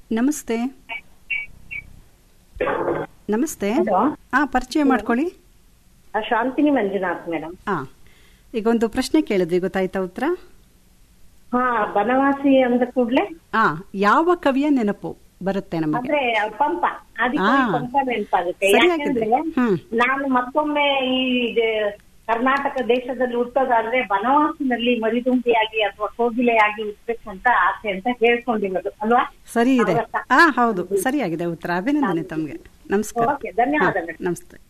ನಮಸ್ತೆ ನಮಸ್ತೆ ಹಲೋ ಹಾ ಪರಿಚಯ ಮಾಡ್ಕೊಳ್ಳಿ ಆ, ಶಾಂತಿನಿ ಮಂಜುನಾಥ್ ಮೇಡಮ್ ಹಾ ಈಗ ಒಂದು ಪ್ರಶ್ನೆ ಕೇಳಿದ್ವಿ ಗೊತ್ತಾಯ್ತಾ ಉತ್ತರ ಹಾ ಬನವಾಸಿ ಅಂದ ಕೂಡ್ಲೆ ಹಾ ಯಾವ ಕವಿಯ ನೆನಪು ಬರುತ್ತೆ ನಮಗೆ ಅಂದ್ರೆ ಪಂಪ ಆದಿ ಆ. ಪಂಪ ನೆನಪಾಗುತ್ತೆ ಸರಿಯಾಗಿದೆ. ಯಾಕಂದ್ರೆ ಹ್ಮ್. ನಾನು ಮತ್ತೊಮ್ಮೆ ಈ ಇದು ಕರ್ನಾಟಕ ದೇಶದಲ್ಲಿ ಹುಟ್ಟೋದಾದ್ರೆ ಬನವಾಸಿನಲ್ಲಿ ಮರಿದುಂಬಿಯಾಗಿ ಅಥವಾ ಕೋಗಿಲೆಯಾಗಿ ಹುಟ್ಟಬೇಕು ಅಂತ ಆಸೆ ಅಂತ ಹೇಳ್ಕೊಂಡಿರೋದು ಅಲ್ವಾ ಸರಿ ಇದೆ ಹೌದಾ? ಹಾ ಹೌದು ಸರಿಯಾಗಿದೆ ಉತ್ತರ ಅಭಿನಂದನೆ ತಮಗೆ ನಮಸ್ಕಾರ ಓಕೆ ಧನ್ಯವಾದಗಳು ಹಾ, ನಮಸ್ತೆ